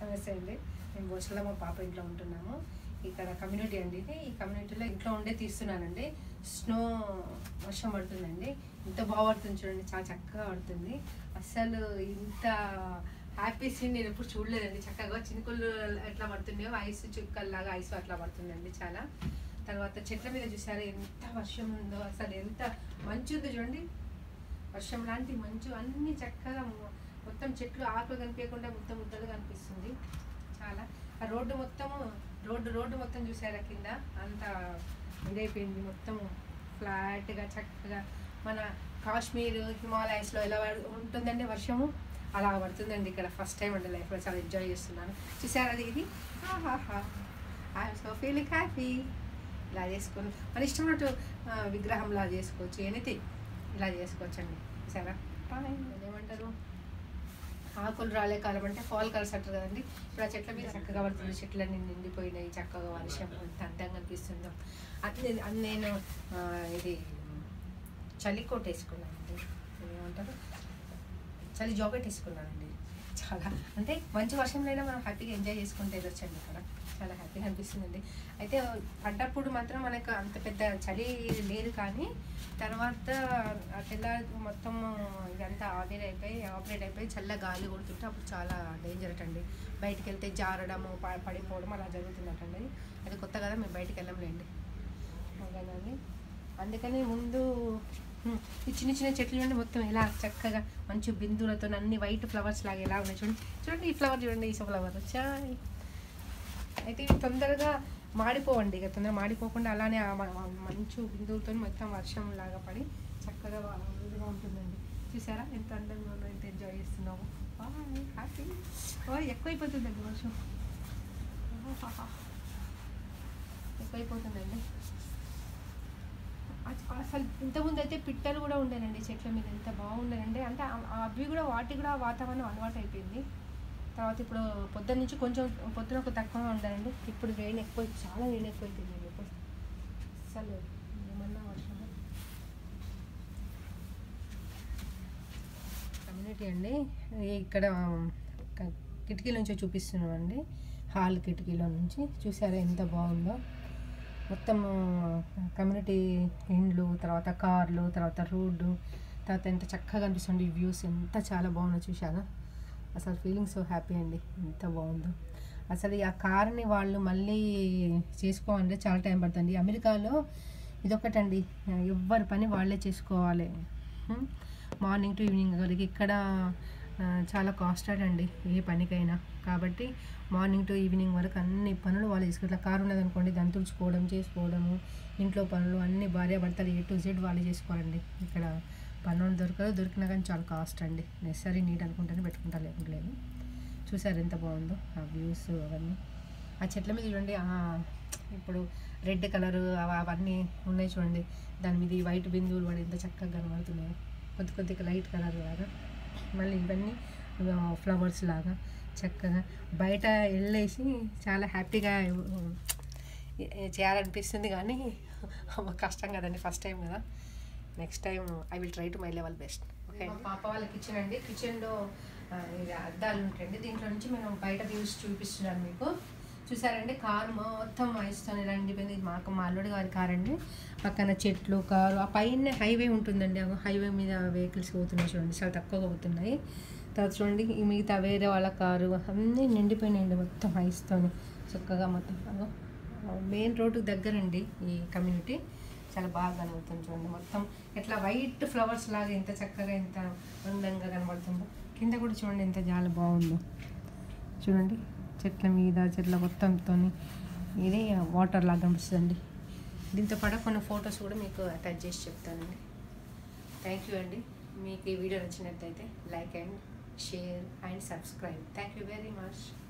నమస్తే అండి మేము బోసలో మా పాప ఇంట్లో ఉంటున్నాము ఇక్కడ కమ్యూనిటీ అండి ఇది ఈ కమ్యూనిటీలో ఇంట్లో ఉండే తీస్తున్నానండి స్నో వర్షం పడుతుందండి ఇంత బాగా పడుతుంది చూడండి చాలా చక్కగా పడుతుంది అస్సలు ఇంత హ్యాపీ సీన్ నేను ఎప్పుడు చూడలేదండి చక్కగా చినుకులు ఎట్లా పడుతున్నాయో ఐస్ చుక్కల్లాగా ఐస్ అట్లా పడుతుందండి చాలా తర్వాత చెట్ల మీద చూసారా ఎంత వర్షం ఉందో అసలు ఎంత మంచు ఉందో చూడండి వర్షం లాంటి మంచు అన్ని చక్కగా మొ- మొత్తం చెట్లు ఆకులు కనిపించకుండా మొత్తం ముద్దలు కనిపిస్తుంది చాలా ఆ రోడ్డు మొత్తము రోడ్డు రోడ్డు మొత్తం చూసారా కింద అంత ఇదైపోయింది మొత్తం ఫ్లాట్గా చక్కగా మన కాశ్మీర్ హిమాలయస్లో ఎలా పడు- ఉంటుందండి వర్షము అలా పడుతుందండి ఇక్కడ ఫస్ట్ టైం అండి లైఫ్లో చాలా ఎంజాయ్ చేస్తున్నాను చూసారా అది ఇది ఐఎమ్ సో ఫీలింగ్ హ్యాపీ ఇలా చేసుకొని మన ఇష్టమైనట్టు ఆ, విగ్రహంలా చేసుకోవచ్చు ఎనీథింగ్ ఇలా చేసుకోవచ్చు అండి సరే ఏమంటారు ఆకులు రాలే కాలం అంటే ఫాల్ కలర్స్ అంటారు కదండి ఇప్పుడు ఆ చెట్ల మీద చక్కగా పడుతుంది చెట్లన్నీ నిండిపోయినాయి చక్కగా వర్షం ఎంత అందంగా అనిపిస్తుందో అది అది నేను ఆ, ఇది చలి కోట్ వేసుకున్నానండి ఏమంటారు చలి జాకెట్ వేసుకున్నానండి చాలా అంటే మంచి వర్షంలో అయినా మనం హ్యాపీగా ఎంజాయ్ చేసుకుంటే వెళ్ళొచ్చండి ఇక్కడ చాలా హ్యాపీగా అనిపిస్తుందండి అయితే పడ్డప్పుడు మాత్రం మనకు అంత పెద్ద చలి లేదు కానీ తర్వాత ఆ తెల్లారి మొత్తం ఇదంతా ఆవిరి అయిపోయి ఆపరేట్ అయిపోయి చల్ల గాలి కొడుతుంటే అప్పుడు చాలా డేంజర్ అండి బయటికి వెళ్తే జారడము ప- పడిపోవడం అలా జరుగుతుందటండి అది కొత్త కదా మేము బయటికి వెళ్ళంలేండి అలాగని అందుకని ముందు హ్మ్, ఈ చిన్న చిన్న చెట్లు చూడండి మొత్తం ఎలా చక్కగా మంచి బిందువులతో అన్ని వైట్ ఫ్లవర్స్ లాగా ఎలా ఉన్నాయి చూడండి చూడండి ఈ ఫ్లవర్ చూడండి ఈ ఫ్లవర్ చాయ్ అయితే ఇవి తొందరగా మాడిపోవండి ఇక తొందరగా మాడిపోకుండా అలానే ఆ మ- మ- మంచు బిందువులతో మొత్తం వర్షం లాగా పడి చక్కగా వా- ఇదిగా ఉంటుందండి చూసారా ఎంత అందంగా ఉందో ఎంత ఎంజాయ్ చేస్తున్నాము హ్యాపీ ఓ ఎక్కువైపోతుందండి వర్షం ఆహాహా. ఎక్కువైపోతుందండి అస- అసలు ఇంతకుముందు అయితే పిట్టలు కూడా ఉండేనండి చెట్ల మీద ఎంత బాగుండేనండి అంటే ఆ- ఆ అవి కూడా వాటికి కూడా ఆ వాతావరణం అలవాటు అయిపోయింది తర్వాత ఇప్పుడు పొద్దున్న నుంచి కొంచెం పొద్దున ఒక తక్కువగా ఉండాలండి ఇప్పుడు రెయిన్ ఎక్కువ చాలా రెయిన్ ఎక్కువ అయిపోయిందండి ఇప్పుడు అసలు ఏమన్నా వర్షం కమ్యూనిటీ అండి ఇక్కడ క- కిటికీ నుంచి చూపిస్తున్నామండి హాల్ కిటికీలో నుంచి చూసారా ఎంత బాగుందో మొత్తం కమ్యూనిటీ ఇండ్లు తర్వాత కార్లు తర్వాత రోడ్డు తర్వాత ఎంత చక్కగా అనిపిస్తుంది వ్యూస్ ఎంత చాలా బాగుందో చూసారా అసలు ఫీలింగ్ సో హ్యాపీ అండి ఎంత బాగుందో అసలు ఈ ఆ కార్ని వాళ్ళు మళ్ళీ చేసుకోవాలంటే చాలా టైం పడుతుంది అమెరికాలో ఇదొకటండి ఎవ్వరి పని వాళ్ళే చేసుకోవాలి హ్మ్? మార్నింగ్ టు ఈవినింగ్ వరకు ఇక్కడ ఆ, చాలా కాస్టెడ్ అండి ఏ పనికైనా కాబట్టి మార్నింగ్ టు ఈవినింగ్ వరకు అన్ని పనులు వాళ్ళు చేసుకుంటారు ఇట్లా కారు ఉన్నదనుకోండి దాన్ని తుడుచుకోవడం చేసుకోవడము ఇంట్లో పనులు అన్ని భార్య భర్తలు ఏ టు జెడ్ వాళ్ళు చేసుకోవాలండి ఇక్కడ పనులు దొరకదు దొరికినా కానీ చాలా కాస్ట్ అండి నెసరీ నీట్ అనుకుంటేనే పెట్టుకుంటా లేకుంటే లేదు చూసారు ఎంత బాగుందో ఆ వ్యూస్ అవన్నీ ఆ చెట్ల మీద చూడండి ఆ, ఇప్పుడు రెడ్ కలర్ అవన్నీ ఉన్నాయి చూడండి దాని మీద ఈ వైట్ బిందువులు పడి ఎంత చక్కగా కనబడుతున్నాయి కొద్ది కొద్దిగా లైట్ కలర్ లాగా మళ్ళీ ఇవన్నీ ఫ్లవర్స్ లాగా చక్కగా బయట వెళ్ళేసి చాలా హ్యాపీగా చేయాలనిపిస్తుంది కానీ అమ్మ కష్టం కదండి ఫస్ట్ టైం కదా next time I will try to my level best okay మా పాప వాళ్ళ కిచెన్ అండి కిచెన్లో అద్దాలు ఉంటాయండి దీంట్లో నుంచి మనం బయట వ్యూస్ చూపిస్తున్నాను మీకు చూసారండి కారు మొత్తం ఐస్తో ఇలా నిండిపోయింది ఇది మాకు మా అల్లుడి గారి కార్ అండి పక్కన చెట్లు కారు ఆ పైన హైవే ఉంటుందండి ఆ హైవే మీద వెహికల్స్ పోతున్నాయి చూడండి చాలా తక్కువగా పోతున్నాయి తర్వాత చూడండి ఈ మిగతా వేరే వాళ్ళ కారు అన్నీ నిండిపోయినాయండి మొత్తం ఐస్తోని చక్కగా మొత్తం అగో మెయిన్ రోడ్డుకి దగ్గరండి ఈ కమ్యూనిటీ చాలా బాగా కనబడుతుంది చూడండి మొత్తం ఎట్లా వైట్ ఫ్లవర్స్ లాగా ఎంత చక్కగా ఎంత అందంగా కనబడుతుందో కింద కూడా చూడండి ఎంత చాలా బాగుందో చూడండి చెట్ల మీద చెట్ల మొత్తంతో ఇది వాటర్ లాగా కనిపిస్తుందండి దీంతో పాటు కొన్ని ఫొటోస్ కూడా మీకు అటాచ్ చేసి చెప్తానండి థ్యాంక్ యూ అండి మీకు ఈ వీడియో నచ్చినట్లయితే like and share and subscribe thank you very much